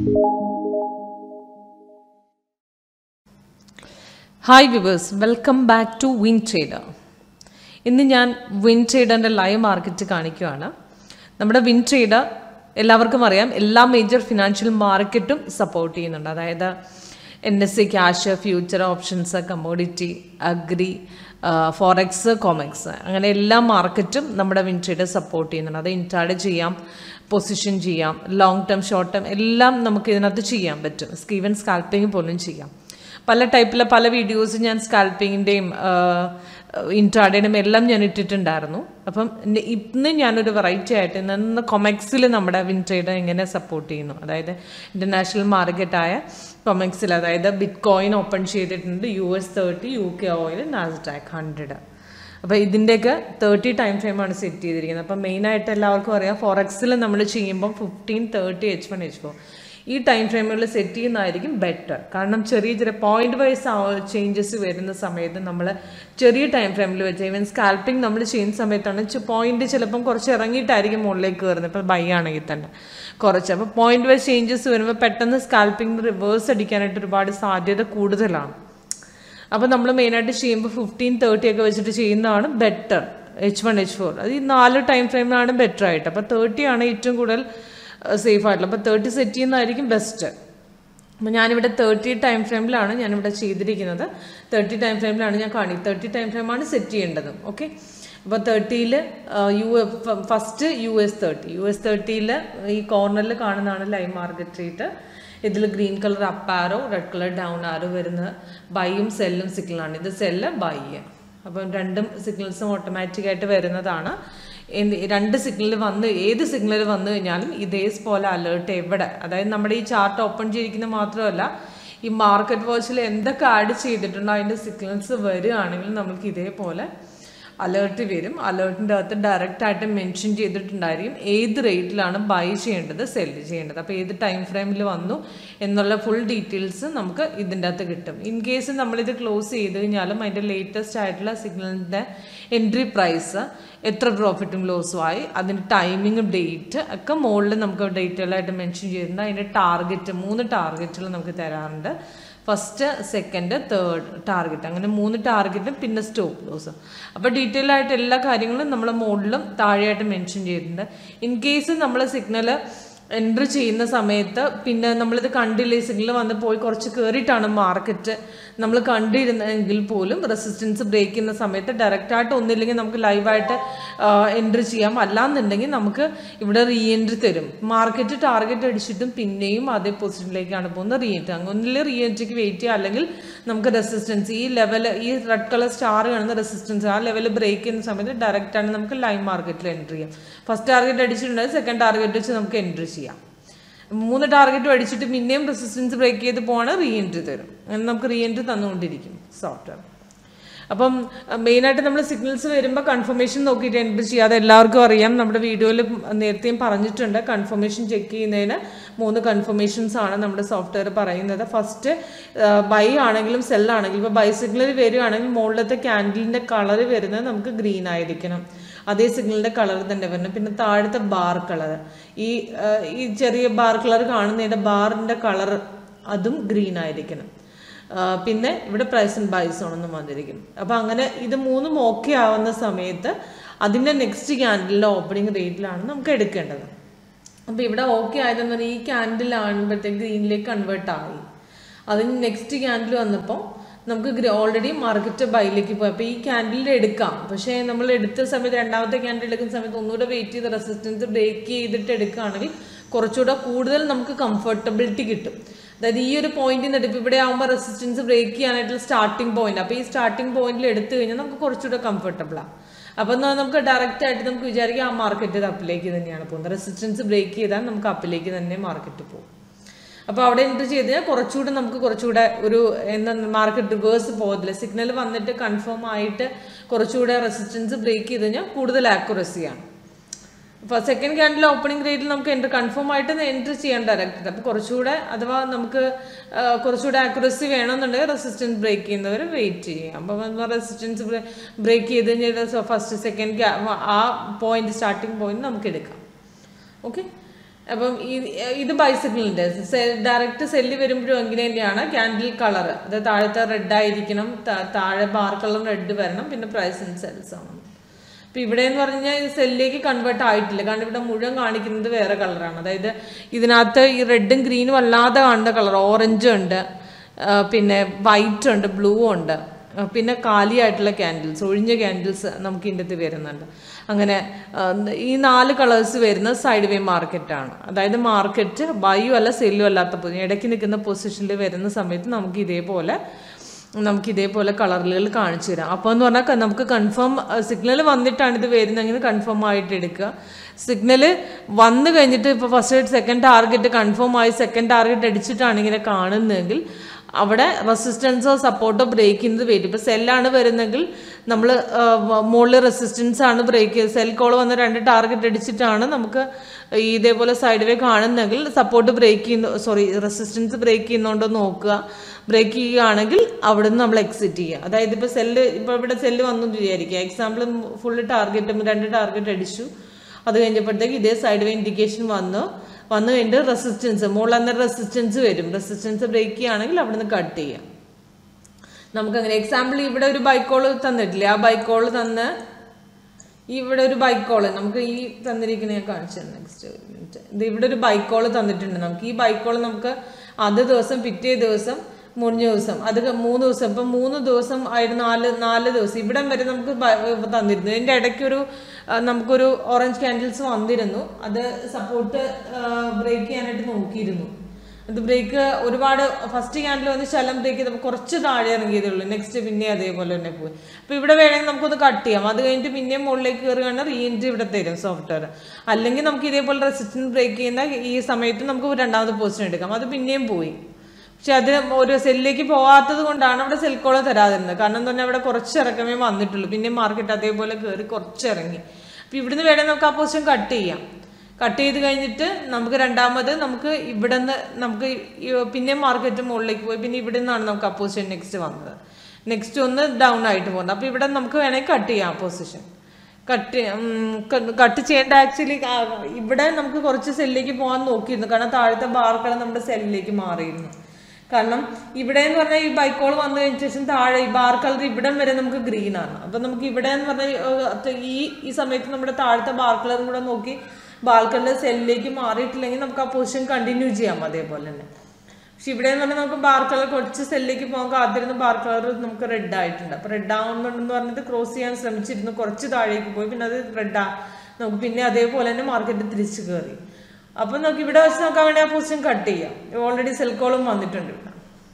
Hi viewers welcome back to win trader ഇന്ന് ഞാൻ win ട്രേഡറിൻ്റെ live market കാണിക്കുകയാണ് നമ്മുടെ വിൻ ട്രേഡർ എല്ലാവർക്കും അറിയാം എല്ലാ മേജർ ഫിനാൻഷ്യൽ മാർക്കറ്റും സപ്പോർട്ട് ചെയ്യുന്നുണ്ട് അതായത് N S C cash future options commodity agri forex comex അങ്ങനെ എല്ലാ മാർക്കറ്റും നമ്മുടെ വിൻ ട്രേഡർ സപ്പോർട്ട് ചെയ്യുന്നുണ്ട് അത് ഇൻട്രാഡ് ചെയ്യാം പൊസിഷൻ ചെയ്യാം ലോങ് ടേം ഷോർട്ട് ടേം എല്ലാം നമുക്ക് ഇതിനകത്ത് ചെയ്യാൻ പറ്റും സ്കീവൻ സ്കാൽപ്പിംഗ് പോലും ചെയ്യാം പല ടൈപ്പിലെ പല വീഡിയോസ് ഞാൻ സ്കാൽപ്പിങ്ങിൻ്റെയും ഇൻട്രാഡേയും എല്ലാം ഞാൻ ഇട്ടിട്ടുണ്ടായിരുന്നു അപ്പം ഇന്ന് ഇന്ന് ഞാനൊരു വെറൈറ്റി ആയിട്ട് ഇന്ന് കൊമെക്സിൽ നമ്മുടെ വിൻട്രേഡ് എങ്ങനെ സപ്പോർട്ട് ചെയ്യുന്നു അതായത് ഇൻ്റർനാഷണൽ മാർക്കറ്റായ കൊമെക്സിൽ അതായത് ബിറ്റ് കോയിൻ ഓപ്പൺ ചെയ്തിട്ടുണ്ട് U S thirty U K oil Nasdaq hundred അപ്പോൾ ഇതിൻ്റെയൊക്കെ തേർട്ടി ടൈം ഫ്രെയിമാണ് സെറ്റ് ചെയ്തിരിക്കുന്നത് അപ്പം മെയിനായിട്ട് എല്ലാവർക്കും അറിയാം ഫോറക്സിൽ നമ്മൾ ചെയ്യുമ്പോൾ fifteen thirty H one H four ഈ ടൈം ഫ്രെയിമുകളിൽ സെറ്റ് ചെയ്യുന്നതായിരിക്കും ബെറ്റർ കാരണം ചെറിയ ചെറിയ പോയിന്റ് വൈസ് ചേഞ്ചസ് വരുന്ന സമയത്ത് നമ്മൾ ചെറിയ ടൈം ഫ്രെയിമിൽ വെച്ച് ഈവൻ സ്കാൽപ്പിംഗ് നമ്മൾ ചെയ്യുന്ന സമയത്താണ് പോയിന്റ് ചിലപ്പം കുറച്ച് ഇറങ്ങിയിട്ടായിരിക്കും മുകളിലേക്ക് കയറുന്നത് ഇപ്പോൾ ബൈ ആണെങ്കിൽ തന്നെ കുറച്ച് അപ്പോൾ പോയിന്റ് വൈസ് ചേഞ്ചസ് വരുമ്പോൾ പെട്ടെന്ന് സ്കാൽപ്പിംഗ് റിവേഴ്സ് അടിക്കാനായിട്ട് ഒരുപാട് സാധ്യത കൂടുതലാണ് അപ്പോൾ നമ്മൾ മെയിനായിട്ട് ചെയ്യുമ്പോൾ ഫിഫ്റ്റീൻ തേർട്ടി ഒക്കെ വെച്ചിട്ട് ചെയ്യുന്നതാണ് better H one H four അത് ഈ നാല് ടൈം ഫ്രെയിമിലാണ് ബെറ്റർ ആയിട്ട് അപ്പോൾ തേർട്ടി ആണ് ഏറ്റവും കൂടുതൽ സേഫ് ആയിട്ടുള്ളത് അപ്പോൾ തേർട്ടി സെറ്റ് ചെയ്യുന്നതായിരിക്കും ബെസ്റ്റ് അപ്പോൾ ഞാനിവിടെ തേർട്ടി ടൈം ഫ്രെയിമിലാണ് ഞാനിവിടെ ചെയ്തിരിക്കുന്നത് തേർട്ടി ടൈം ഫ്രെയിമിലാണ് ഞാൻ കാണി തേർട്ടി ടൈം ഫ്രെയിമാണ് സെറ്റ് ചെയ്യേണ്ടത് ഓക്കെ അപ്പോൾ തേർട്ടിയിൽ U first U S thirty U S തേർട്ടിയിൽ ഈ കോർണറിൽ കാണുന്നതാണ് ലൈവ് മാർക്കറ്റ് റേറ്റ് ഇതിൽ green colour up arrow red colour down arrow വരുന്ന ബൈയും സെല്ലും സിഗ്നലാണ് ഇത് സെല്ല് ബൈ അപ്പം രണ്ടും സിഗ്നൽസും ഓട്ടോമാറ്റിക്കായിട്ട് വരുന്നതാണ് രണ്ട് സിഗ്നൽ വന്ന് ഏത് സിഗ്നൽ വന്നു കഴിഞ്ഞാലും ഇതേപോലെ അലേർട്ട് എവിടെ അതായത് നമ്മുടെ ഈ ചാർട്ട് ഓപ്പൺ ചെയ്തിരിക്കുന്നത് മാത്രമല്ല ഈ മാർക്കറ്റ് വാച്ചിൽ എന്തൊക്കെ ആഡ് ചെയ്തിട്ടുണ്ടോ അതിൻ്റെ സിഗ്നൽസ് വരികയാണെങ്കിൽ നമുക്ക് ഇതേപോലെ അലേർട്ട് വരും അലേർട്ടിൻ്റെ അകത്ത് ഡയറക്റ്റ് ആയിട്ട് മെൻഷൻ ചെയ്തിട്ടുണ്ടായിരിക്കും ഏത് റേറ്റിലാണ് ബൈ ചെയ്യേണ്ടത് സെല്ല് ചെയ്യേണ്ടത് അപ്പോൾ ഏത് ടൈം ഫ്രെയിമിൽ വന്നു എന്നുള്ള ഫുൾ ഡീറ്റെയിൽസ് നമുക്ക് ഇതിൻ്റെ അകത്ത് കിട്ടും ഇൻ കേസ് നമ്മളിത് ക്ലോസ് ചെയ്ത് കഴിഞ്ഞാലും അതിൻ്റെ ലേറ്റസ്റ്റ് ആയിട്ടുള്ള സിഗ്നലിൻ്റെ എൻട്രി പ്രൈസ് എത്ര പ്രോഫിറ്റും ലോസും ആയി അതിൻ്റെ ടൈമിങ് ഡേറ്റ് ഒക്കെ മുകളിൽ നമുക്ക് ഡേറ്റുകളായിട്ട് മെൻഷൻ ചെയ്തിട്ടുണ്ട് അതിൻ്റെ ടാർഗറ്റ് മൂന്ന് ടാർഗറ്റുകൾ നമുക്ക് തരാറുണ്ട് ഫസ്റ്റ് സെക്കൻഡ് തേർഡ് ടാർഗറ്റ് അങ്ങനെ മൂന്ന് ടാർഗറ്റും പിന്നെ സ്റ്റോപ്പ് ലോസ് അപ്പോൾ ഡീറ്റെയിൽ ആയിട്ട് എല്ലാ കാര്യങ്ങളും നമ്മൾ മുകളിലും താഴെയായിട്ട് മെൻഷൻ ചെയ്തിട്ടുണ്ട് ഇൻ കേസ് നമ്മൾ സിഗ്നൽ എൻട്രി ചെയ്യുന്ന സമയത്ത് പിന്നെ നമ്മളിത് കണ്ടില്ല ഈ സിഗ്നൽ വന്ന് പോയി കുറച്ച് കയറിയിട്ടാണ് മാർക്കറ്റ് നമ്മൾ കണ്ടിരുന്നെങ്കിൽ പോലും റെസിസ്റ്റൻസ് ബ്രേക്ക് ചെയ്യുന്ന സമയത്ത് ഡയറക്റ്റായിട്ട് ഒന്നില്ലെങ്കിൽ നമുക്ക് ലൈവായിട്ട് എൻട്രി ചെയ്യാം അല്ലാന്നുണ്ടെങ്കിൽ നമുക്ക് ഇവിടെ റീ എൻട്രി തരും മാർക്കറ്റ് ടാർഗറ്റ് അടിച്ചിട്ടും പിന്നെയും അതേ പൊസിഷനിലേക്കാണ് പോകുന്നത് റീ എൻട്രി അങ്ങ് ഒന്നിൽ റീ എൻട്രിക്ക് വെയിറ്റ് ചെയ്യുക അല്ലെങ്കിൽ നമുക്ക് റെസിസ്റ്റൻസ് ഈ ലെവൽ ഈ റെഡ് കളർ സ്റ്റാർ കാണുന്ന റെസിസ്റ്റൻസ് ആ ലെവൽ ബ്രേക്ക് ചെയ്യുന്ന സമയത്ത് ഡയറക്റ്റാണ് നമുക്ക് ലൈവ് മാർക്കറ്റിൽ എൻട്രി ചെയ്യാം ഫസ്റ്റ് ടാർഗറ്റ് അടിച്ചിട്ടുണ്ടെങ്കിൽ സെക്കൻഡ് ടാർഗറ്റ് വെച്ച് നമുക്ക് എൻട്രി ചെയ്യാം മൂന്ന് ടാർഗറ്റും അടിച്ചിട്ട് പിന്നെയും റെസിസ്റ്റൻസ് ബ്രേക്ക് ചെയ്ത് പോവാണ് റീ എൻട്രി തരും അങ്ങനെ നമുക്ക് റീ എൻട്രി തന്നുകൊണ്ടിരിക്കും സോഫ്റ്റ്വെയർ അപ്പം മെയിനായിട്ട് നമ്മൾ സിഗ്നൽസ് വരുമ്പോൾ കൺഫർമേഷൻ നോക്കിയിട്ട് എൻട്രി ചെയ്യാതെ എല്ലാവർക്കും അറിയാം നമ്മുടെ വീഡിയോയിൽ നേരത്തെയും പറഞ്ഞിട്ടുണ്ട് കൺഫർമേഷൻ ചെക്ക് ചെയ്യുന്നതിന് മൂന്ന് കൺഫർമേഷൻസ് ആണ് നമ്മുടെ സോഫ്റ്റ്വെയർ പറയുന്നത് ഫസ്റ്റ് ബൈ ആണെങ്കിലും സെൽ ആണെങ്കിലും ഇപ്പോൾ ബൈ സിഗ്നൽ വരികയാണെങ്കിൽ മുകളിലത്തെ ക്യാൻഡിലിൻ്റെ കളർ വരുന്നത് നമുക്ക് ഗ്രീൻ ആയിരിക്കണം അതേ സിഗ്നലിൻ്റെ കളർ തന്നെ വരണം പിന്നെ താഴത്തെ ബാർ കളർ ഈ ഈ ചെറിയ ബാർ കളർ കാണുന്നതിൻ്റെ ബാറിൻ്റെ കളർ അതും ഗ്രീൻ ആയിരിക്കണം പിന്നെ ഇവിടെ പ്രൈസ് ആൻഡ് ബൈസ് ആണെന്ന് വന്നിരിക്കും അപ്പോൾ അങ്ങനെ ഇത് മൂന്നും ഓക്കെ ആവുന്ന സമയത്ത് അതിൻ്റെ നെക്സ്റ്റ് ക്യാൻഡിലിൻ്റെ ഓപ്പണിംഗ് റേറ്റിലാണ് നമുക്ക് എടുക്കേണ്ടത് അപ്പോൾ ഇവിടെ ഓക്കെ ആയതെന്ന് പറഞ്ഞാൽ ഈ ക്യാൻഡിൽ ആകുമ്പോഴത്തേക്ക് ഗ്രീനിലേക്ക് കൺവേർട്ട് ആയി അതിന് നെക്സ്റ്റ് ക്യാൻഡിൽ വന്നപ്പോൾ നമുക്ക് ഓൾറെഡി മാർക്കറ്റ് ബൈയിലേക്ക് പോയി അപ്പോൾ ഈ ക്യാൻഡിൽ എടുക്കാം പക്ഷേ നമ്മൾ എടുത്ത സമയത്ത് രണ്ടാമത്തെ ക്യാൻഡിൽ എടുക്കുന്ന സമയത്ത് ഒന്നുകൂടെ വെയിറ്റ് ചെയ്ത് റെസിസ്റ്റൻസ് ബ്രേക്ക് ചെയ്തിട്ട് എടുക്കുകയാണെങ്കിൽ കുറച്ചുകൂടെ കൂടുതൽ നമുക്ക് കംഫർട്ടബിലിറ്റി കിട്ടും അതായത് ഈ ഒരു പോയിന്റിൽ നിന്ന് ഇപ്പോൾ ഇവിടെ ആകുമ്പോൾ റെസിസ്റ്റൻസ് ബ്രേക്ക് ചെയ്യാനായിട്ടുള്ള സ്റ്റാർട്ടിംഗ് പോയിന്റ് അപ്പോൾ ഈ സ്റ്റാർട്ടിംഗ് പോയിന്റിൽ എടുത്തു കഴിഞ്ഞാൽ നമുക്ക് കുറച്ചുകൂടെ കംഫർട്ടബിളാണ് അപ്പോൾ നമുക്ക് ഡയറക്റ്റ് ആയിട്ട് നമുക്ക് വിചാരിക്കാം ആ മാർക്കറ്റ് ഇത് അപ്പിലേക്ക് തന്നെയാണ് പോകുന്നത് റെസിസ്റ്റൻസ് ബ്രേക്ക് ചെയ്താൽ നമുക്ക് അപ്പിലേക്ക് തന്നെ മാർക്കറ്റ് പോകും അപ്പോൾ അവിടെ എൻട്രി ചെയ്ത് കഴിഞ്ഞാൽ കുറച്ചുകൂടെ നമുക്ക് കുറച്ചുകൂടെ ഒരു എന്താ മാർക്കറ്റ് റിവേഴ്സ് പോകത്തില്ല സിഗ്നൽ വന്നിട്ട് കൺഫേം ആയിട്ട് കുറച്ചുകൂടെ റെസിസ്റ്റൻസ് ബ്രേക്ക് ചെയ്ത് കഴിഞ്ഞാൽ കൂടുതൽ ആക്യുറസിയാണ് അപ്പോൾ സെക്കൻഡ് ക്യാൻഡിൽ ഓപ്പണിംഗ് റേറ്റിൽ നമുക്ക് എൻട്രി കൺഫേം ആയിട്ട് എൻട്രി ചെയ്യാൻ ഡയറക്റ്റ് അപ്പോൾ കുറച്ചുകൂടെ അഥവാ നമുക്ക് കുറച്ചുകൂടെ ആക്യുറസി വേണമെന്നുണ്ടെങ്കിൽ റെസിസ്റ്റൻസ് ബ്രേക്ക് ചെയ്യുന്നവർ വെയിറ്റ് ചെയ്യാം അപ്പോൾ റെസിസ്റ്റൻസ് ബ്രേക്ക് ചെയ്ത് കഴിഞ്ഞാൽ ഫസ്റ്റ് സെക്കൻഡ് ആ പോയിന്റ് സ്റ്റാർട്ടിംഗ് പോയിന്റ് നമുക്ക് എടുക്കാം ഓക്കെ അപ്പം ഈ ഇത് ബൈസിക്കിളിൻ്റെ ഡയറക്റ്റ് സെല്ല് വരുമ്പോഴും ഇങ്ങനെ തന്നെയാണ് ക്യാൻഡിൽ കളർ അത് താഴത്തെ റെഡ് ആയിരിക്കണം താ- താഴെ ബാർ കളർ റെഡ് വരണം പിന്നെ പ്രൈസ് ഇൻ സെൽസ് ആണ് അപ്പം ഇവിടെ എന്ന് പറഞ്ഞാൽ ഇത് സെല്ലിലേക്ക് കൺവേർട്ട് ആയിട്ടില്ല കാരണം ഇവിടെ മുഴുവൻ കാണിക്കുന്നത് വേറെ കളറാണ് അതായത് ഇതിനകത്ത് ഈ റെഡും ഗ്രീനും അല്ലാതെ കാണുന്ന കളർ ഓറഞ്ച് ഉണ്ട് ആ, പിന്നെ വൈറ്റ് ഉണ്ട് ബ്ലൂ ഉണ്ട് ആ, പിന്നെ കാലിയായിട്ടുള്ള ക്യാൻഡിൽസ് ഒഴിഞ്ഞ ക്യാൻഡിൽസ് നമുക്ക് ഇതിൻ്റെ അകത്ത് വരുന്നുണ്ട് അങ്ങനെ ആ, ഈ നാല് കളേഴ്സ് വരുന്ന സൈഡ് വേ മാർക്കറ്റാണ് അതായത് മാർക്കറ്റ് ബൈയും അല്ല സെല്ലും അല്ലാത്ത പൊസിഷൻ ഇടയ്ക്ക് നിൽക്കുന്ന പൊസിഷനിൽ വരുന്ന സമയത്ത് നമുക്ക് ഇതേപോലെ നമുക്ക് ഇതേപോലെ കളറുകൾ കാണിച്ചു തരാം അപ്പോൾ എന്ന് പറഞ്ഞാൽ നമുക്ക് കൺഫേം സിഗ്നൽ വന്നിട്ടാണ് ഇത് വരുന്നതെങ്കിൽ കൺഫേം ആയിട്ട് എടുക്കുക സിഗ്നൽ വന്നു കഴിഞ്ഞിട്ട് ഇപ്പോൾ ഫസ്റ്റ് സെക്കൻഡ് ടാർഗറ്റ് കൺഫേം ആയി സെക്കൻഡ് ടാർഗറ്റ് അടിച്ചിട്ടാണ് ഇങ്ങനെ കാണുന്നതെങ്കിൽ അവിടെ റെസിസ്റ്റൻസോ സപ്പോർട്ടോ ബ്രേക്ക് ചെയ്യുന്നത് വരും ഇപ്പോൾ സെല്ലാണ് വരുന്നെങ്കിൽ നമ്മൾ മുകളിൽ റെസിസ്റ്റൻസ് ആണ് ബ്രേക്ക് ചെയ്ത് സെൽ കോൾ വന്ന രണ്ട് ടാർഗറ്റ് അടിച്ചിട്ടാണ് നമുക്ക് ഈ ഇതേപോലെ സൈഡ് വേ കാണുന്നെങ്കിൽ സപ്പോർട്ട് ബ്രേക്ക് ചെയ്യുന്ന സോറി റെസിസ്റ്റൻസ് ബ്രേക്ക് ചെയ്യുന്നുണ്ടോ നോക്കുക ബ്രേക്ക് ചെയ്യുകയാണെങ്കിൽ അവിടെ നിന്ന് നമ്മൾ എക്സിറ്റ് ചെയ്യുക അതായത് ഇപ്പോൾ സെല്ല് ഇപ്പോൾ ഇവിടെ സെല്ല് വന്നു എന്ന് വിചാരിക്കുക എക്സാമ്പിൾ ഫുള്ള് ടാർഗറ്റ് രണ്ട് ടാർഗറ്റ് അടിച്ചു അത് കഴിഞ്ഞപ്പോഴത്തേക്ക് ഇതേ സൈഡ് വേ ഇൻഡിക്കേഷൻ വന്നു വന്നു കഴിഞ്ഞിട്ട് റെസിസ്റ്റൻസ് മുകളിൽ അന്നേരം റെസിസ്റ്റൻസ് വരും റെസിസ്റ്റൻസ് ബ്രേക്ക് ചെയ്യുകയാണെങ്കിൽ അവിടെ നിന്ന് കട്ട് ചെയ്യാം നമുക്കങ്ങനെ എക്സാമ്പിൾ ഇവിടെ ഒരു ബൈക്കോള് തന്നിട്ടില്ലേ ആ ബൈക്കോള് തന്ന് ഇവിടെ ഒരു ബൈക്കോള് നമുക്ക് ഈ തന്നിരിക്കുന്ന ഞാൻ കാണിച്ചു തരാം നെക്സ്റ്റ് മിനിറ്റ് ഇത് ഇവിടെ ഒരു ബൈക്കോള് തന്നിട്ടുണ്ട് നമുക്ക് ഈ ബൈക്കോള് നമുക്ക് അത് ദിവസം പിറ്റേ ദിവസം മുറിഞ്ഞ ദിവസം അത് ക- മൂന്ന് ദിവസം ഇപ്പം മൂന്ന് ദിവസം ആയിരുന്നു നാല് നാല് ദിവസം ഇവിടം വരെ നമുക്ക് ബ- തന്നിരുന്നു ഇതിൻ്റെ ഇടയ്ക്കൊരു ആ, നമുക്കൊരു ഓറഞ്ച് ക്യാൻഡിൽസ് വന്നിരുന്നു അത് സപ്പോർട്ട് ബ്രേക്ക് ചെയ്യാനായിട്ട് നോക്കിയിരുന്നു അത് ബ്രേക്ക് ഒരുപാട് ഫസ്റ്റ് ക്യാൻഡിൽ വന്ന് ശലം ബ്രേക്ക് ചെയ്തപ്പോൾ കുറച്ച് താഴെ ഇറങ്ങിയതേ ഉള്ളൂ നെക്സ്റ്റ് പിന്നെ അതേപോലെ തന്നെ പോയി അപ്പോൾ ഇവിടെ വേണമെങ്കിൽ നമുക്കൊന്ന് കട്ട് ചെയ്യാം അത് കഴിഞ്ഞിട്ട് പിന്നെയും മുകളിലേക്ക് കയറുകയാണ് റീ എൻട്രി ഇവിടെ തരും സോഫ്റ്റ്വെയർ അല്ലെങ്കിൽ നമുക്ക് ഇതേപോലെ റെസിസ്റ്റൻസ് ബ്രേക്ക് ചെയ്യുന്ന ഈ സമയത്ത് നമുക്ക് രണ്ടാമത് പൊസിഷൻ എടുക്കാം അത് പിന്നെയും പോയി പക്ഷെ അത് ഒരു സെല്ലിലേക്ക് പോകാത്തത് കൊണ്ടാണ് അവിടെ സെൽക്കോള തരാതിരുന്നത് കാരണം എന്താ പറഞ്ഞാൽ അവിടെ കുറച്ച് ഇറക്കമേ വന്നിട്ടുള്ളൂ പിന്നെ മാർക്കറ്റ് അതേപോലെ കയറി കുറച്ച് ഇറങ്ങി അപ്പോൾ ഇവിടുന്ന് വേണമെങ്കിൽ നമുക്ക് ആ പൊസിഷൻ കട്ട് ചെയ്യാം കട്ട് ചെയ്ത് കഴിഞ്ഞിട്ട് നമുക്ക് രണ്ടാമത് നമുക്ക് ഇവിടെ നിന്ന് നമുക്ക് ഈ പിന്നെ മാർക്കറ്റ് മുകളിലേക്ക് പോയി പിന്നെ ഇവിടെ നിന്നാണ് നമുക്ക് ആ പൊസിഷൻ നെക്സ്റ്റ് വന്നത് നെക്സ്റ്റ് ഒന്ന് ഡൗൺ ആയിട്ട് പോകുന്നത് അപ്പോൾ ഇവിടെ നമുക്ക് വേണമെങ്കിൽ കട്ട് ചെയ്യാം ആ പൊസിഷൻ കട്ട് കട്ട് ചെയ്യേണ്ട ആക്ച്വലി ഇവിടെ നമുക്ക് കുറച്ച് സെല്ലിലേക്ക് പോകാൻ നോക്കിയിരുന്നു കാരണം താഴത്തെ ബാർക്കള നമ്മുടെ സെല്ലിലേക്ക് മാറിയിരുന്നു കാരണം ഇവിടെ എന്ന് പറഞ്ഞാൽ ഈ ബൈക്കോൾ വന്നു കഴിഞ്ഞ ശേഷം താഴെ ഈ ബാർ കളർ ഇവിടം വരെ നമുക്ക് ഗ്രീൻ ആണ് അപ്പൊ നമുക്ക് ഇവിടെ എന്ന് പറഞ്ഞാൽ ഈ ഈ സമയത്ത് നമ്മുടെ താഴത്തെ ബാർ കളറും കൂടെ നോക്കി ബാർ കളർ സെല്ലിലേക്ക് മാറിയിട്ടില്ലെങ്കിൽ നമുക്ക് ആ പൊസിഷൻ കണ്ടിന്യൂ ചെയ്യാം അതേപോലെ തന്നെ പക്ഷെ ഇവിടെ എന്ന് പറഞ്ഞാൽ നമുക്ക് ബാർ കളർ കുറച്ച് സെല്ലിലേക്ക് പോകാൻ കാത്തിരുന്ന ബാർ കളർ നമുക്ക് റെഡ് ആയിട്ടുണ്ട് അപ്പൊ റെഡ് ആവുന്നുണ്ടെന്ന് പറഞ്ഞിട്ട് ക്രോസ് ചെയ്യാൻ ശ്രമിച്ചിരുന്നു കുറച്ച് താഴേക്ക് പോയി പിന്നെ അത് റെഡ് ആ നമുക്ക് പിന്നെ അതേപോലെ തന്നെ മാർക്കറ്റ് തിരിച്ചു കയറി അപ്പൊ നമുക്ക് ഇവിടെ വെച്ച് നോക്കാൻ വേണ്ടി ആ പൊസിഷൻ കട്ട് ചെയ്യാം ഓൾറെഡി സെൽക്കോളും വന്നിട്ടുണ്ട് ഇവിടെ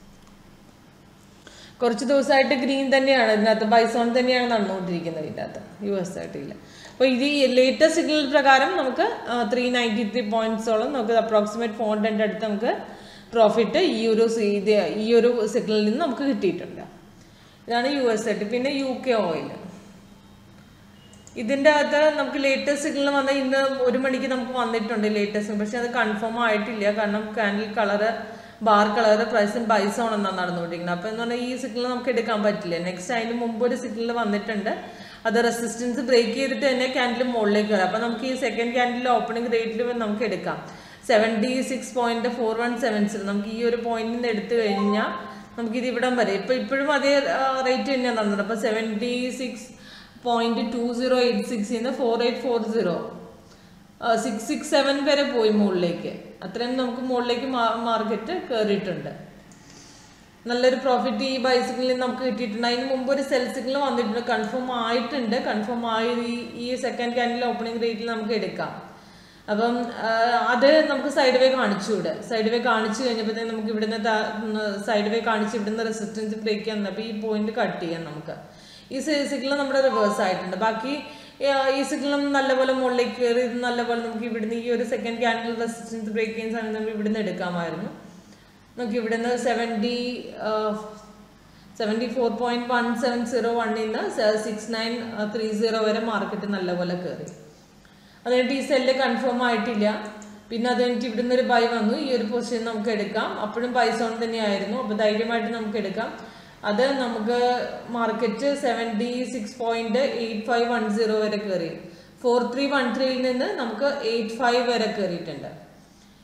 കുറച്ച് ദിവസമായിട്ട് ഗ്രീൻ തന്നെയാണ് ഇതിനകത്ത് ബൈസോൺ തന്നെയാണ് നടന്നുകൊണ്ടിരിക്കുന്നത് ഇതിൻ്റെ അകത്ത് യു എസ് ആയിട്ടില്ല അപ്പോൾ ഇത് ഈ ലേറ്റസ്റ്റ് സിഗ്നൽ പ്രകാരം നമുക്ക് ത്രീ നയൻറ്റി ത്രീ പോയിന്റ്സോളം നമുക്ക് അപ്രോക്സിമേറ്റ് ഫോർ ഹൺഡ്രഡ് അടുത്ത് നമുക്ക് പ്രോഫിറ്റ് ഈ ഒരു സി- ഇത് ഈ ഒരു സിഗ്നലിൽ നിന്ന് നമുക്ക് കിട്ടിയിട്ടുണ്ട് ഇതാണ് യു എസ് ആയിട്ട് പിന്നെ യു കെ ഓയിൽ ഇതിന്റെ അകത്ത് നമുക്ക് ലേറ്റസ്റ്റ് സിഗ്നൽ വന്ന ഇന്ന് ഒരു മണിക്ക് നമുക്ക് വന്നിട്ടുണ്ട് ലേറ്റസ്റ്റ് പക്ഷെ അത് കൺഫേം ആയിട്ടില്ല കാരണം കാൻഡിൽ കളറ് ബാർ കളറ് പ്രൈസും ബൈസോൺ എന്നാണ് നടന്നുകൊണ്ടിരിക്കുന്നത് അപ്പൊ എന്ന് പറഞ്ഞാൽ ഈ സിഗ്നൽ നമുക്ക് എടുക്കാൻ പറ്റില്ല നെക്സ്റ്റ് അതിന് മുമ്പ് ഒരു സിഗ്നൽ വന്നിട്ടുണ്ട് അത് റെസിസ്റ്റൻസ് ബ്രേക്ക് ചെയ്തിട്ട് തന്നെ ക്യാൻഡിൽ മുകളിലേക്ക് വരാം അപ്പൊ നമുക്ക് ഈ സെക്കൻഡ് ക്യാൻഡിൽ ഓപ്പണിംഗ് റേറ്റിൽ നമുക്ക് എടുക്കാം seventy six point four one seven zero നമുക്ക് ഈ ഒരു പോയിന്റിൽ നിന്ന് എടുത്തു കഴിഞ്ഞാൽ നമുക്ക് ഇത് ഇവിടം വരെ ഇപ്പൊ ഇപ്പോഴും അതേ റേറ്റ് തന്നെയാണ് നടന്നത് അപ്പൊ seventy six point two zero eight സിക്സിൽ നിന്ന് four eight four zero six six seven വരെ പോയി മുകളിലേക്ക് അത്രയും നമുക്ക് മുകളിലേക്ക് മാർക്കറ്റ് കയറിയിട്ടുണ്ട് നല്ലൊരു പ്രോഫിറ്റ് ഈ ബൈസിക്കിളിൽ നമുക്ക് കിട്ടിയിട്ടുണ്ട് അതിന് മുമ്പ് ഒരു സെൽ സിഗ്നൽ വന്നിട്ടുണ്ട് കൺഫേം ആയിട്ടുണ്ട് കൺഫേം ആയി ഈ ഈ സെക്കൻഡ് ക്യാൻഡിൽ ഓപ്പണിംഗ് റേറ്റിൽ നമുക്ക് എടുക്കാം അപ്പം ആ, അത് നമുക്ക് സൈഡ് വേ കാണിച്ചുകൂടെ സൈഡ് വേ കാണിച്ചു കഴിഞ്ഞപ്പോഴത്തേക്ക് നമുക്ക് ഇവിടുന്ന് സൈഡ് വേ കാണിച്ച് ഇവിടുന്ന് റെസിസ്റ്റൻസ് ബ്രേക്ക് ചെയ്യാൻ അപ്പോൾ ഈ പോയിന്റ് കട്ട് ചെയ്യാം നമുക്ക് ഈ സിഗ്നൽ നമ്മുടെ റിവേഴ്സ് ആയിട്ടുണ്ട് ബാക്കി ആ, ഈ സിഗ്നൽ നല്ലപോലെ മുകളിലേക്ക് കയറി ഇത് നല്ലപോലെ നമുക്ക് ഇവിടുന്ന് ഈ ഒരു സെക്കൻഡ് ക്യാൻഡിൽ റെസിസ്റ്റൻസ് ബ്രേക്ക് ചെയ്യുന്ന സമയത്ത് നമുക്ക് ഇവിടുന്ന് എടുക്കാമായിരുന്നു നമുക്ക് ഇവിടുന്ന് seventy seventy four point one seven zero വണ്ണിൽ നിന്ന് സിക്സ് നയൻ ത്രീ സീറോ വരെ മാർക്കറ്റ് നല്ലപോലെ കയറി അത് കഴിഞ്ഞിട്ട് ഈ സെല്ല് കൺഫേം ആയിട്ടില്ല പിന്നെ അത് കഴിഞ്ഞിട്ട് ഇവിടുന്ന് ഒരു ബൈ വന്നു ഈ ഒരു പൊസിഷൻ നമുക്ക് എടുക്കാം അപ്പോഴും ബൈസോൺ തന്നെയായിരുന്നു അപ്പോൾ ധൈര്യമായിട്ട് നമുക്ക് എടുക്കാം അത് നമുക്ക് market seventy six point eight five one zero വരെ കയറി ഫോർ ത്രീ വൺ ത്രീയിൽ നിന്ന് നമുക്ക് എയ്റ്റ് ഫൈവ് വരെ കയറിയിട്ടുണ്ട്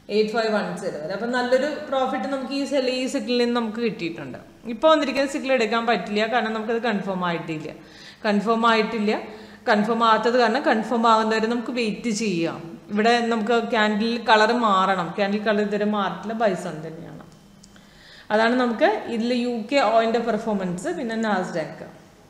എയ്റ്റ് ഫൈവ് വൺ സീറോ വരെ അപ്പം നല്ലൊരു പ്രോഫിറ്റ് നമുക്ക് ഈ സെൽ ഈ സിഗ്നലിൽ നിന്ന് നമുക്ക് കിട്ടിയിട്ടുണ്ട് ഇപ്പോൾ വന്നിരിക്കുന്ന സിഗ്നൽ എടുക്കാൻ പറ്റില്ല കാരണം നമുക്കത് കൺഫേം ആയിട്ടില്ല കൺഫേം ആയിട്ടില്ല കൺഫേം ആകാത്തത് കാരണം കൺഫേം ആകുന്നവരെ നമുക്ക് വെയിറ്റ് ചെയ്യാം ഇവിടെ നമുക്ക് ക്യാൻഡിൽ കളർ മാറണം ക്യാൻഡിൽ കളർ ഇതുവരെ മാറിയിട്ടില്ല ബൈസൺ തന്നെയാണ് അതാണ് നമുക്ക് ഇതിൽ യു കെ ഓയിൻ്റെ പെർഫോമൻസ് പിന്നെ നാസ്ഡാക്ക്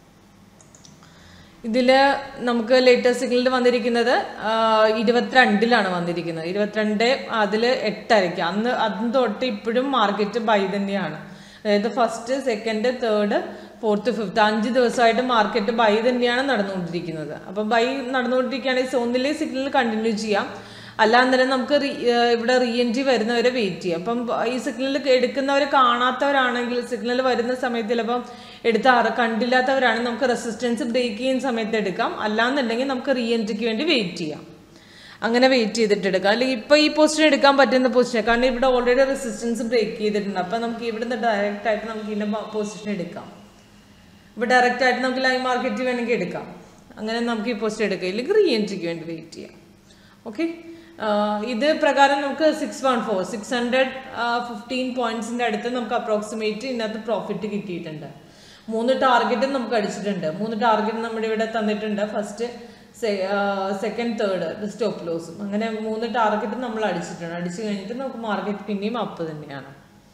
ഇതിൽ നമുക്ക് ലേറ്റസ്റ്റ് സിഗ്നലിൽ വന്നിരിക്കുന്നത് ആ, ഇരുപത്തിരണ്ടിലാണ് വന്നിരിക്കുന്നത് ഇരുപത്തിരണ്ട് അതിൽ എട്ടായിരിക്കും അന്ന് അന്ന് തൊട്ട് ഇപ്പോഴും മാർക്കറ്റ് ബൈ തന്നെയാണ് അതായത് first second third fourth fifth അഞ്ച് ദിവസമായിട്ട് മാർക്കറ്റ് ബൈ തന്നെയാണ് നടന്നുകൊണ്ടിരിക്കുന്നത് അപ്പം ബൈ നടന്നുകൊണ്ടിരിക്കുകയാണെങ്കിൽ ഒന്നിലെ സിഗ്നൽ കണ്ടിന്യൂ ചെയ്യാം അല്ലാന്നേരം നമുക്ക് re- ഏർ ഇവിടെ റീ എൻട്രി വരുന്നവരെ വെയിറ്റ് ചെയ്യാം അപ്പം ഈ സിഗ്നൽ എടുക്കുന്നവർ കാണാത്തവരാണെങ്കിൽ സിഗ്നൽ വരുന്ന സമയത്ത് ചിലപ്പം എടുത്ത അറ- കണ്ടില്ലാത്തവരാണെങ്കിൽ നമുക്ക് റെസിസ്റ്റൻസ് ബ്രേക്ക് ചെയ്യുന്ന സമയത്ത് എടുക്കാം അല്ലാന്നുണ്ടെങ്കിൽ നമുക്ക് റീ എൻട്രിക്ക് വേണ്ടി വെയിറ്റ് ചെയ്യാം അങ്ങനെ വെയിറ്റ് ചെയ്തിട്ട് എടുക്കാം അല്ലെങ്കിൽ ഇപ്പോൾ ഈ പൊസിഷൻ എടുക്കാൻ പറ്റുന്ന പൊസിഷൻ കാരണം ഇവിടെ ഓൾറെഡി റെസിസ്റ്റൻസ് ബ്രേക്ക് ചെയ്തിട്ടുണ്ട് അപ്പം നമുക്ക് ഇവിടുന്ന് ഡയറക്റ്റ് ആയിട്ട് നമുക്ക് ഇതിൻ്റെ പൊസിഷൻ എടുക്കാം ഇപ്പോൾ ഡയറക്റ്റ് ആയിട്ട് നമുക്ക് ലൈവ് മാർക്കറ്റ് വേണമെങ്കിൽ എടുക്കാം അങ്ങനെ നമുക്ക് ഈ പോസ്റ്റ് എടുക്കാം ഇല്ലെങ്കിൽ റീ എൻട്രിക്ക് വേണ്ടി വെയിറ്റ് ചെയ്യാം ഓക്കെ ഇത് പ്രകാരം നമുക്ക് six one four six hundred fifteen പോയിന്റ്സിൻ്റെ അടുത്ത് നമുക്ക് അപ്രോക്സിമേറ്റ് ഇതിനകത്ത് പ്രോഫിറ്റ് കിട്ടിയിട്ടുണ്ട് മൂന്ന് ടാർഗറ്റും നമുക്ക് അടിച്ചിട്ടുണ്ട് മൂന്ന് ടാർഗറ്റ് നമ്മുടെ ഇവിടെ തന്നിട്ടുണ്ട് ഫസ്റ്റ് സെക്കൻഡ് തേർഡ് സ്റ്റോപ്പ് ലോസും അങ്ങനെ മൂന്ന് ടാർഗറ്റ് നമ്മൾ അടിച്ചിട്ടുണ്ട് അടിച്ചു കഴിഞ്ഞിട്ട് നമുക്ക് മാർക്കറ്റ് പിന്നെയും അപ്പ് തന്നെയാണ്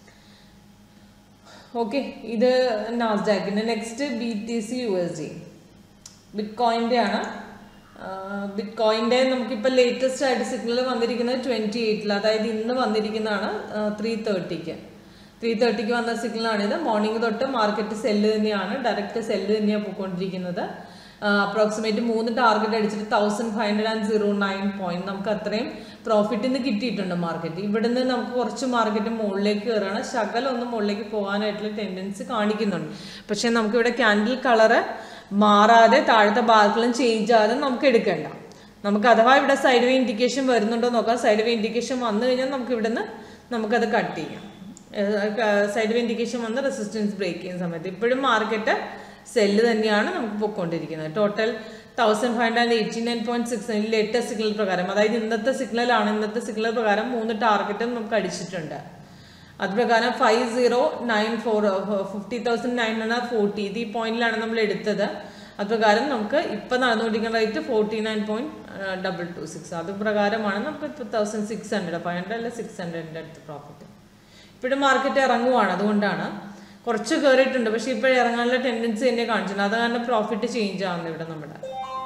ഓക്കെ ഇത് നാസ്ഡാക്കിൻ്റെ next B T C U S D ബിറ്റ് കോയിൻ്റെ ആണ് ബിറ്റ് കോയിൻ്റെ നമുക്കിപ്പോൾ ലേറ്റസ്റ്റ് ആയിട്ട് സിഗ്നൽ വന്നിരിക്കുന്നത് ട്വൻറ്റി എയ്റ്റിൽ അതായത് ഇന്ന് വന്നിരിക്കുന്നതാണ് ത്രീ തേർട്ടിക്ക് ത്രീ തേർട്ടിക്ക് വന്ന സിഗ്നലാണിത് മോർണിംഗ് തൊട്ട് മാർക്കറ്റ് സെല്ല് തന്നെയാണ് ഡയറക്റ്റ് സെല്ല് തന്നെയാണ് പോയിക്കൊണ്ടിരിക്കുന്നത് അപ്രോക്സിമേറ്റ് മൂന്ന് ടാർഗറ്റ് അടിച്ചിട്ട് thousand five hundred and zero nine point നമുക്ക് അത്രയും പ്രോഫിറ്റ് ഇന്ന് കിട്ടിയിട്ടുണ്ട് മാർക്കറ്റ് ഇവിടുന്ന് നമുക്ക് കുറച്ച് മാർക്കറ്റ് മുകളിലേക്ക് കയറുകയാണ് ശകലം ഒന്ന് മുകളിലേക്ക് പോകാനായിട്ടുള്ള ടെൻഡൻസി കാണിക്കുന്നുണ്ട് പക്ഷേ നമുക്കിവിടെ ക്യാൻഡിൽ കളറ് മാറാതെ താഴത്തെ ഭാഗങ്ങളും ചേഞ്ച് ആകാതെ നമുക്ക് എടുക്കണ്ട നമുക്ക് അഥവാ ഇവിടെ സൈഡ് വേ ഇൻഡിക്കേഷൻ വരുന്നുണ്ടോ നോക്കാം സൈഡ് വേ ഇൻഡിക്കേഷൻ വന്നു കഴിഞ്ഞാൽ നമുക്ക് ഇവിടുന്ന് നമുക്കത് കട്ട് ചെയ്യാം സൈഡ് വേ ഇൻഡിക്കേഷൻ വന്ന് റെസിസ്റ്റൻസ് ബ്രേക്ക് ചെയ്യുന്ന സമയത്ത് ഇപ്പോഴും മാർക്കറ്റ് സെല്ല് തന്നെയാണ് നമുക്ക് പൊയ്ക്കൊണ്ടിരിക്കുന്നത് total thousand five hundred eighty nine point six latest signal പ്രകാരം അതായത് ഇന്നത്തെ സിഗ്നലാണ് ഇന്നത്തെ സിഗ്നൽ പ്രകാരം മൂന്ന് ടാർഗറ്റും നമുക്ക് അടിച്ചിട്ടുണ്ട് അത് പ്രകാരം five zero nine four fifty thousand nine hundred forty ഇത് ഈ പോയിന്റിലാണ് നമ്മൾ എടുത്തത് അത് പ്രകാരം നമുക്ക് ഇപ്പം നടന്നുകൊണ്ടിരിക്കുന്ന rate forty nine point double two six അത് പ്രകാരമാണ് നമുക്ക് ഇപ്പോൾ thousand six hundred five hundred അല്ല സിക്സ് ഹൺഡ്രഡിൻ്റെ അടുത്ത് പ്രോഫിറ്റ് ഇപ്പോഴും മാർക്കറ്റ് ഇറങ്ങുവാണ് അതുകൊണ്ടാണ് കുറച്ച് കയറിയിട്ടുണ്ട് പക്ഷേ ഇപ്പോൾ ഇറങ്ങാനുള്ള ടെൻഡൻസി തന്നെ കാണിച്ചിട്ടുണ്ട് അത് കാരണം പ്രോഫിറ്റ് ചേഞ്ച് ആവുന്നു ഇവിടെ നമ്മുടെ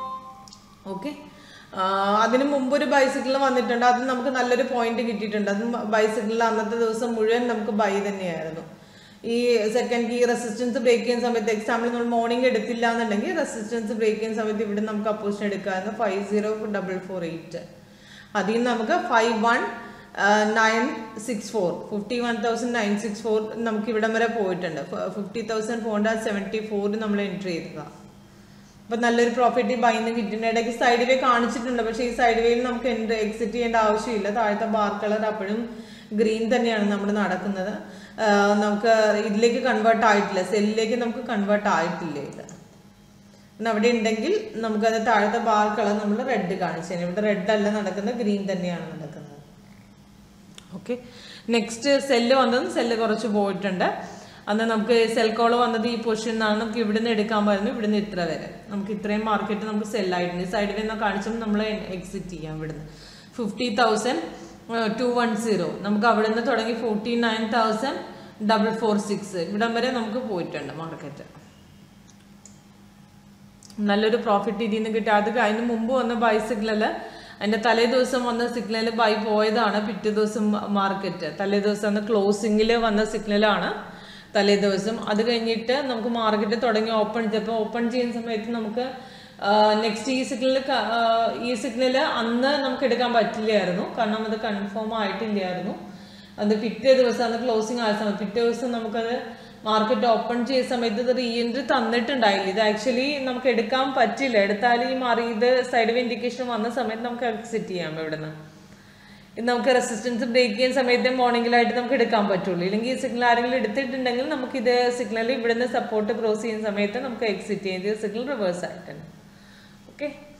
ഓക്കെ അതിന് മുമ്പ് ഒരു ബൈസിക്കിൾ വന്നിട്ടുണ്ട് അത് നമുക്ക് നല്ലൊരു പോയിന്റ് കിട്ടിയിട്ടുണ്ട് അത് ബൈസിക്കിളിൽ അന്നത്തെ ദിവസം മുഴുവൻ നമുക്ക് ബൈ തന്നെയായിരുന്നു ഈ സെക്കൻഡ് ഈ റെസിസ്റ്റൻസ് ബ്രേക്ക് ചെയ്യുന്ന സമയത്ത് എക്സാമ്പിൾ നമ്മൾ മോർണിംഗ് എടുത്തില്ല എന്നുണ്ടെങ്കിൽ റെസിസ്റ്റൻസ് ബ്രേക്ക് ചെയ്യുന്ന സമയത്ത് ഇവിടെ നമുക്ക് അപ്പോസിഷൻ എടുക്കാമായിരുന്നു five zero double four eight അതിൽ നിന്ന് നമുക്ക് five one nine six four fifty one thousand nine six four നമുക്ക് ഇവിടം വരെ പോയിട്ടുണ്ട് fifty thousand four hundred seventy four നമ്മൾ എൻട്രി ചെയ്തതാണ് അപ്പൊ നല്ലൊരു പ്രോഫിറ്റ് ബൈന്ന് കിട്ടുന്ന ഇടയ്ക്ക് സൈഡ് വേ കാണിച്ചിട്ടുണ്ട് പക്ഷേ ഈ സൈഡ് വേയിൽ നമുക്ക് എൻട്രി എക്സിറ്റ് ചെയ്യേണ്ട ആവശ്യമില്ല താഴത്തെ ബാർ കളർ അപ്പോഴും ഗ്രീൻ തന്നെയാണ് നമ്മൾ നടക്കുന്നത് ആഹ് നമുക്ക് ഇതിലേക്ക് കൺവേർട്ട് ആയിട്ടില്ല സെല്ലിലേക്ക് നമുക്ക് കൺവേർട്ട് ആയിട്ടില്ല ഇത് പിന്നെ അവിടെ ഉണ്ടെങ്കിൽ നമുക്കത് താഴത്തെ ബാർ കളർ നമ്മൾ റെഡ് കാണിച്ചു തരും. ഇവിടെ റെഡ് അല്ല നടക്കുന്നത് ഗ്രീൻ തന്നെയാണ് നടക്കുന്നത് ഓക്കെ നെക്സ്റ്റ് സെല്ല് വന്നത് സെല്ല് കുറച്ച് പോയിട്ടുണ്ട് അന്ന് നമുക്ക് സെൽ കോൾ വന്നത് ഈ പൊസിഷൻ നിന്നാണ് നമുക്ക് ഇവിടുന്ന് എടുക്കാൻ പറ്റുന്നത് ഇവിടുന്ന് ഇത്ര വരെ നമുക്ക് ഇത്രയും മാർക്കറ്റ് നമുക്ക് സെല്ലായിട്ടുണ്ട് സൈഡിൽ നിന്ന് കാണിച്ചപ്പോൾ നമ്മൾ എക്സിറ്റ് ചെയ്യാം ഇവിടുന്ന് fifty thousand two one zero നമുക്ക് അവിടെ നിന്ന് തുടങ്ങി forty nine thousand double four six ഇവിടം വരെ നമുക്ക് പോയിട്ടുണ്ട് മാർക്കറ്റ് നല്ലൊരു പ്രോഫിറ്റ് ഇതിൽ നിന്ന് കിട്ടി അത് അതിന് മുമ്പ് വന്ന ബൈ സിഗ്നൽ അതിന്റെ തലേ ദിവസം വന്ന സിഗ്നൽ ബൈ പോയതാണ് പിറ്റേ ദിവസം മാർക്കറ്റ് തലേ ദിവസം അന്ന് ക്ലോസിംഗിൽ വന്ന സിഗ്നലാണ് തലേ ദിവസം അത് കഴിഞ്ഞിട്ട് നമുക്ക് മാർക്കറ്റ് തുടങ്ങി ഓപ്പൺ ചെയ്തപ്പോൾ ഓപ്പൺ ചെയ്യുന്ന സമയത്ത് നമുക്ക് നെക്സ്റ്റ് ഈ സിഗ്നൽ ഈ സിഗ്നൽ അന്ന് നമുക്ക് എടുക്കാൻ പറ്റില്ലായിരുന്നു കാരണം അത് കൺഫേം ആയിട്ടില്ലായിരുന്നു അത് പിറ്റേ ദിവസം അന്ന് ക്ലോസിംഗ് ആയ സമയത്ത് പിറ്റേ ദിവസം നമുക്കത് മാർക്കറ്റ് ഓപ്പൺ ചെയ്ത സമയത്ത് ഇത് റീ എൻട്രി തന്നിട്ടുണ്ടായില്ല ഇത് ആക്ച്വലി നമുക്ക് എടുക്കാൻ പറ്റില്ല എടുത്താൽ ഈ മാറി ഇത് സൈഡ് വേ ഇൻഡിക്കേഷൻ വന്ന സമയത്ത് നമുക്ക് എക്സിറ്റ് ചെയ്യാം ഇവിടുന്ന് ഇത് നമുക്ക് റെസിസ്റ്റൻസ് ബ്രേക്ക് ചെയ്യുന്ന സമയത്ത് മോർണിംഗിലായിട്ട് നമുക്ക് എടുക്കാൻ പറ്റുള്ളൂ ഇല്ലെങ്കിൽ ഈ സിഗ്നൽ ആരെങ്കിലും എടുത്തിട്ടുണ്ടെങ്കിൽ നമുക്ക് ഇത് സിഗ്നൽ ഇവിടുന്ന് സപ്പോർട്ട് ക്രോസ് ചെയ്യുന്ന സമയത്ത് നമുക്ക് എക്സിറ്റ് ചെയ്യാം ഇത് സിഗ്നൽ റിവേഴ്സ് ആയിട്ടുണ്ട് ഓക്കെ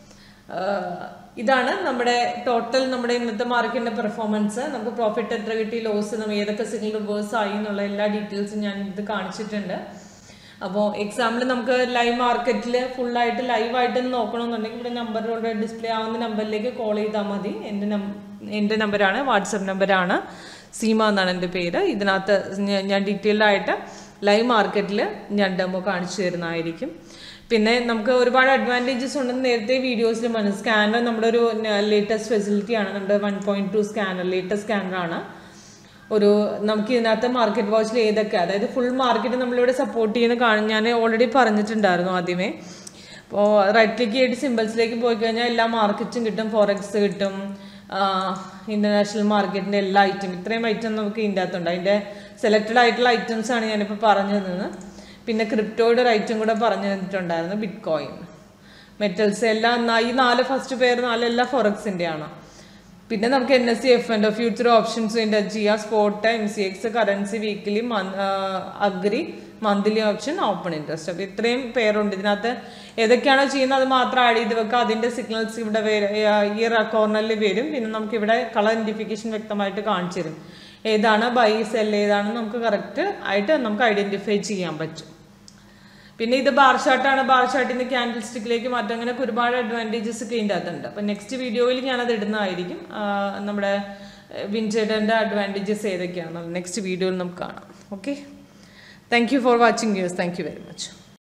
ഇതാണ് നമ്മുടെ ടോട്ടൽ നമ്മുടെ ഇന്നത്തെ മാർക്കറ്റിന്റെ പെർഫോമൻസ് നമുക്ക് പ്രോഫിറ്റ് എത്ര കിട്ടി ലോസ് നമ്മൾ ഏതൊക്കെ സിംഗിൾ റിവേഴ്സ് ആയി എന്നുള്ള എല്ലാ ഡീറ്റെയിൽസും ഞാൻ ഇത് കാണിച്ചിട്ടുണ്ട് അപ്പോൾ എക്സാമ്പിൾ നമുക്ക് ലൈവ് മാർക്കറ്റിൽ ഫുള്ളായിട്ട് ലൈവായിട്ട് നോക്കണമെന്നുണ്ടെങ്കിൽ ഇവിടെ നമ്പറിലൂടെ ഡിസ്പ്ലേ ആവുന്ന നമ്പറിലേക്ക് കോൾ ചെയ്താൽ മതി എൻ്റെ നം എൻ്റെ നമ്പറാണ് വാട്സപ്പ് നമ്പറാണ് സീമ എന്നാണ് എൻ്റെ പേര് ഇതിനകത്ത് ഞാൻ- ഞാൻ ഡീറ്റെയിൽഡ് ആയിട്ട് ലൈവ് മാർക്കറ്റിൽ ഞാൻ ഡെമോ കാണിച്ചു തരുന്നതായിരിക്കും പിന്നെ നമുക്ക് ഒരുപാട് അഡ്വാൻറ്റേജസ് ഉണ്ടെന്ന് നേരത്തെ വീഡിയോസിൽ മനസ്സിൽ സ്കാനർ നമ്മുടെ ഒരു ലേറ്റസ്റ്റ് ഫെസിലിറ്റിയാണ് നമ്മുടെ one point two scanner latest സ്കാനറാണ് ഒരു നമുക്ക് ഇതിനകത്ത് മാർക്കറ്റ് വാച്ചിൽ ഏതൊക്കെ അതായത് ഫുൾ മാർക്കറ്റ് നമ്മളിവിടെ സപ്പോർട്ട് ചെയ്യുന്ന കാണും ഞാൻ ഓൾറെഡി പറഞ്ഞിട്ടുണ്ടായിരുന്നു ആദ്യമേ അപ്പോൾ റൈറ്റ് ക്ലിക്ക് ചെയ്തിട്ട് സിമ്പിൾസിലേക്ക് പോയി കഴിഞ്ഞാൽ എല്ലാ മാർക്കറ്റും കിട്ടും ഫോറക്സ് കിട്ടും ഇൻ്റർനാഷണൽ മാർക്കറ്റിൻ്റെ എല്ലാ ഐറ്റം ഇത്രയും ഐറ്റം നമുക്ക് ഇതിൻ്റെ അകത്തുണ്ട് അതിൻ്റെ സെലക്റ്റഡ് ആയിട്ടുള്ള ഐറ്റംസ് ആണ് ഞാനിപ്പോൾ പറഞ്ഞു തന്നത് പിന്നെ ക്രിപ്റ്റോയുടെ ഒരു ഐറ്റം കൂടെ പറഞ്ഞു തന്നിട്ടുണ്ടായിരുന്നു ബിറ്റ് കോയിൻ മെറ്റൽസ് എല്ലാം നാ- ഈ നാല് ഫസ്റ്റ് പേർ നാലെല്ലാം ഫോറക്സിൻ്റെ ആണ് പിന്നെ നമുക്ക് എൻ എസ് സി എഫ് ഉണ്ട് ഫ്യൂച്ചർ ഓപ്ഷൻസ് ഉണ്ട് ജിയ spot M C X currency weekly agri monthly option open interest അപ്പോൾ ഇത്രയും പേരുണ്ട് ഇതിനകത്ത് ഏതൊക്കെയാണോ ചെയ്യുന്നത് അത് മാത്രം ആഡ് ചെയ്ത് വെക്കുക അതിൻ്റെ സിഗ്നൽസ് ഇവിടെ വരും ഈ കോർണറിൽ വരും പിന്നെ നമുക്ക് ഇവിടെ കളർ ഐഡൻറ്റിഫിക്കേഷൻ വ്യക്തമായിട്ട് കാണിച്ചു തരും ഏതാണ് ബൈ സെൽ ഏതാണെന്ന് നമുക്ക് കറക്റ്റ് ആയിട്ട് നമുക്ക് ഐഡൻറ്റിഫൈ ചെയ്യാൻ പറ്റും പിന്നെ ഇത് ബാർ ഷാർട്ടാണ് ബാർ ഷാർട്ടിന്ന് ക്യാൻഡിൽ സ്റ്റിക്കിലേക്ക് മാറ്റാം അങ്ങനെയൊക്കെ ഒരുപാട് അഡ്വാൻറ്റേജസ് ഒക്കെ ഇതിൻ്റെ അകത്തുണ്ട് അപ്പം നെക്സ്റ്റ് വീഡിയോയിൽ ഞാനത് ഇടുന്നതായിരിക്കും ആ, നമ്മുടെ വിൻചേഡൻ്റെ അഡ്വാൻറ്റേജസ് ഏതൊക്കെയാണ് നെക്സ്റ്റ് വീഡിയോയിൽ നമുക്ക് കാണാം okay thank you for watching use thank you very much